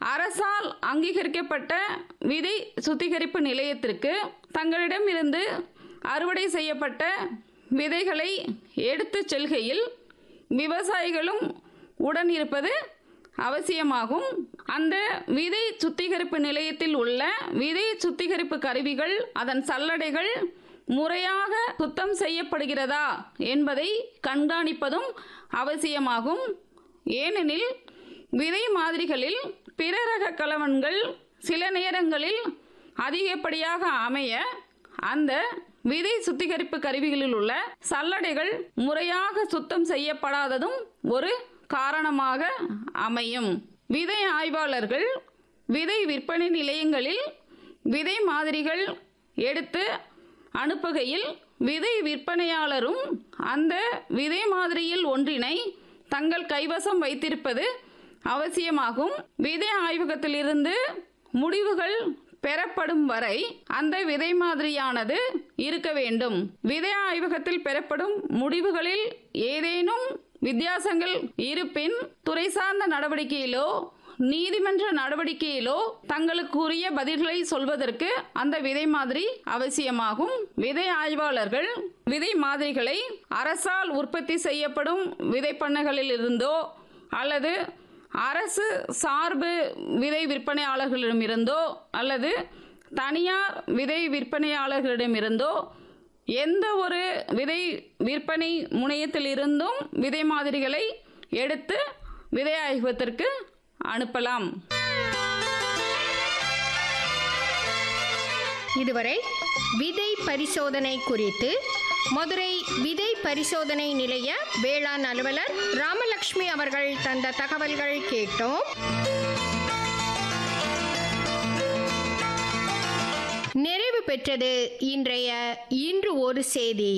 அரசால் அங்கீகரிக்கப்பட்ட விதை சுத்திகரிப்பு நிலையத்திற்கு தங்களிடமிருந்து அறுவடை செய்யப்பட்ட விதைகளை எடுத்துச் செல்கையில் விவசாயிகளும் உடன் இருப்பது அவசியமாகும் அந்த விதை சுத்திகரிப்பு நிலையத்தில் உள்ள விதை சுத்திகரிப்பு கருவிகள் அதன் சல்லடைகள் முறையாக சுத்தம் செய்யப்படுகிறதா என்பதை கண்காணிப்பதும் அவசியமாகும் ஏனெனில் விதை மாதிரிகளில் பிற ரக கலவன்கள் சில நேரங்களில் அதிகப்படியாக அமைய அந்த விதை சுத்திகரிப்பு கருவிகளில் உள்ள சல்லடைகள் முறையாக சுத்தம் செய்யப்படாததும் ஒரு காரணமாக அமையும் விதை ஆய்வாளர்கள் விதை விற்பனை நிலையங்களில் விதை மாதிரிகள் எடுத்து அனுப்புகையில் விதை விற்பனையாளரும் அந்த விதை மாதிரியில் ஒன்றினை தங்கள் கைவசம் வைத்திருப்பது அவசியமாகும் விதை ஆய்வகத்திலிருந்து முடிவுகள் பெறப்படும் வரை அந்த விதை மாதிரியானது இருக்க வேண்டும் விதை ஆய்வகத்தில் பெறப்படும் முடிவுகளில் ஏதேனும் வித்தியாசங்கள் இருப்பின் துறை சார்ந்த நடவடிக்கையிலோ நீதிமன்ற நடவடிக்கையிலோ தங்களுக்குரிய பதில்களை சொல்வதற்கு அந்த விதை மாதிரி அவசியமாகும் விதை ஆய்வாளர்கள் விதை மாதிரிகளை அரசால் உற்பத்தி செய்யப்படும் விதை பண்ணைகளில் இருந்தோ அல்லது அரசு சார்பு விதை விற்பனையாளர்களிடமிருந்தோ அல்லது தனியார் விதை விற்பனையாளர்களிடமிருந்தோ எந்த ஒரு விதை விற்பனை முனையத்திலிருந்தும் விதை மாதிரிகளை எடுத்து விதை ஆய்வகத்திற்கு அனுப்பலாம் இதுவரை விதை பரிசோதனை குறித்து மதுரை விதை பரிசோதனை நிலைய வேளாண் அலுவலர் ராமலட்சுமி அவர்கள் தந்த தகவல்கள் கேட்டோம் நிறைவு பெற்றது இன்றைய இன்று ஒரு செய்தி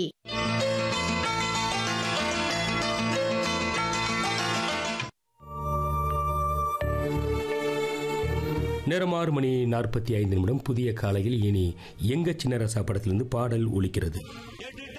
நேரம் ஆறு மணி நாற்பத்தி ஐந்து நிமிடம் புதிய காலையில் இனி எங்க சின்னரசா படத்திலிருந்து பாடல் ஒலிக்கிறது